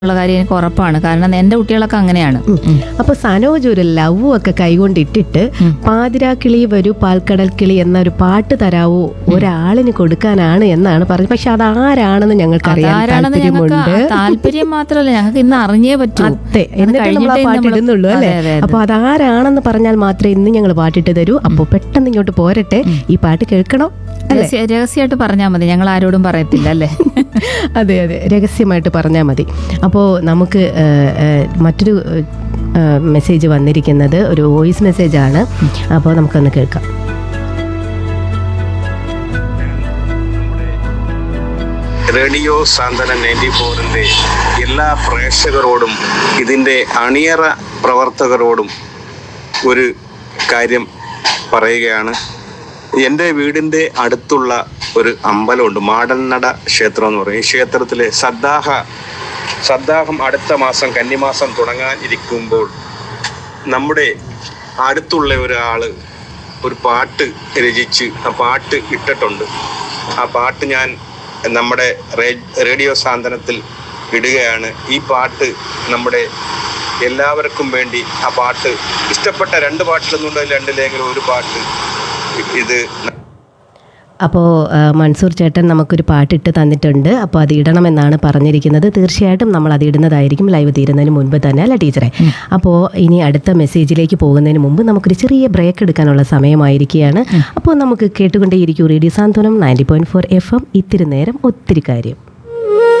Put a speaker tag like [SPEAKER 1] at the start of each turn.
[SPEAKER 1] ഉള്ള കാര്യം എനിക്ക് ഉറപ്പാണ് കാരണം എൻ്റെ കുട്ടികളൊക്കെ അങ്ങനെയാണ് ഉം.
[SPEAKER 2] അപ്പൊ സനോജ് ഒരു ലവ് ഒക്കെ കൈകൊണ്ട് ഇട്ടിട്ട് പാതിരാക്കിളി വരൂ പാൽക്കടൽ കിളി എന്നൊരു പാട്ട് തരാവോ ഒരാളിന് കൊടുക്കാനാണ് എന്നാണ് പറഞ്ഞത് പക്ഷെ അതാരാണെന്ന് ഞങ്ങൾക്ക് അറിയാൻ
[SPEAKER 1] അതാരാണെന്ന് ഞങ്ങൾക്ക്
[SPEAKER 2] താല്പര്യമുണ്ട്
[SPEAKER 1] താല്പര്യം മാത്രമല്ല ഞങ്ങൾക്ക് ഇന്ന് അറിഞ്ഞേ പറ്റൂ
[SPEAKER 2] അതെ
[SPEAKER 1] അത്
[SPEAKER 2] എന്നിട്ട് നമ്മൾ ആ
[SPEAKER 1] കഴിഞ്ഞിട്ടേ
[SPEAKER 2] പാട്ട്
[SPEAKER 1] നമ്മള്
[SPEAKER 2] ഇടുന്നുള്ളൂ അല്ലേ
[SPEAKER 1] അതെ, അതെ, അതെ.
[SPEAKER 2] അപ്പൊ അതാരാണെന്ന് പറഞ്ഞാൽ മാത്രമേ ഇന്ന് ഞങ്ങൾ പാട്ടിട്ട് തരൂ അപ്പോൾ പെട്ടെന്ന് ഇങ്ങോട്ട് പോരട്ടെ ഈ പാട്ട് കേൾക്കണോ
[SPEAKER 1] രഹസ്യ- രഹസ്യമായിട്ട് പറഞ്ഞാൽ മതി ഞങ്ങൾ ആരോടും പറയത്തില്ല അല്ലേ
[SPEAKER 2] അതെ അതെ രഹസ്യമായിട്ട് പറഞ്ഞാൽ മതി അപ്പോൾ നമുക്ക് ആ, ആ, മറ്റൊരു ആ, മെസ്സേജ് വന്നിരിക്കുന്നത് ഒരു വോയിസ് മെസ്സേജാണ് അപ്പോൾ നമുക്കൊന്ന് കേൾക്കാം
[SPEAKER 3] റേഡിയോ സാന്ത്വന നയൻറ്റി ഫോറിൻ്റെ എല്ലാ പ്രേക്ഷകരോടും ഇതിൻ്റെ അണിയറ പ്രവർത്തകരോടും ഒരു കാര്യം പറയുകയാണ് എൻ്റെ വീടിൻ്റെ അടുത്തുള്ള ഒരു അമ്പലമുണ്ട് മാടന്നട ക്ഷേത്രം എന്ന് പറയും ഈ ക്ഷേത്രത്തിലെ സദ്ദാഹ സദ്ദാഹം അടുത്ത മാസം കന്നിമാസം തുടങ്ങാൻ ഇരിക്കുമ്പോൾ നമ്മുടെ അടുത്തുള്ള ഒരാൾ ഒരു പാട്ട് രചിച്ച് ആ പാട്ട് ഇട്ടിട്ടുണ്ട് ആ പാട്ട് ഞാൻ നമ്മുടെ റേ- റേഡിയോ സാന്ത്വനത്തിൽ ഇടുകയാണ് ഈ പാട്ട് നമ്മുടെ എല്ലാവർക്കും വേണ്ടി ആ പാട്ട് ഇഷ്ടപ്പെട്ട രണ്ട് പാട്ടിലൊന്നുണ്ട് രണ്ടിലെങ്കിലും ഒരു പാട്ട് ഇത്
[SPEAKER 2] അപ്പോൾ മൻസൂർ ചേട്ടൻ നമുക്കൊരു പാട്ടിട്ട് തന്നിട്ടുണ്ട് അപ്പോൾ അത് ഇടണമെന്നാണ് പറഞ്ഞിരിക്കുന്നത് തീർച്ചയായിട്ടും നമ്മൾ അത് ഇടുന്നതായിരിക്കും ലൈവ് തീരുന്നതിന് മുൻപ് തന്നെ അല്ല ടീച്ചറെ അപ്പോൾ ഇനി അടുത്ത മെസ്സേജിലേക്ക് പോകുന്നതിന് മുമ്പ് നമുക്കൊരു ചെറിയ ബ്രേക്ക് എടുക്കാനുള്ള സമയമായിരിക്കുകയാണ് അപ്പോൾ നമുക്ക് കേട്ടുകൊണ്ടേയിരിക്കും radio Santhwanam ninety point four F M ഇത്തിരി നേരം ഒത്തിരി കാര്യം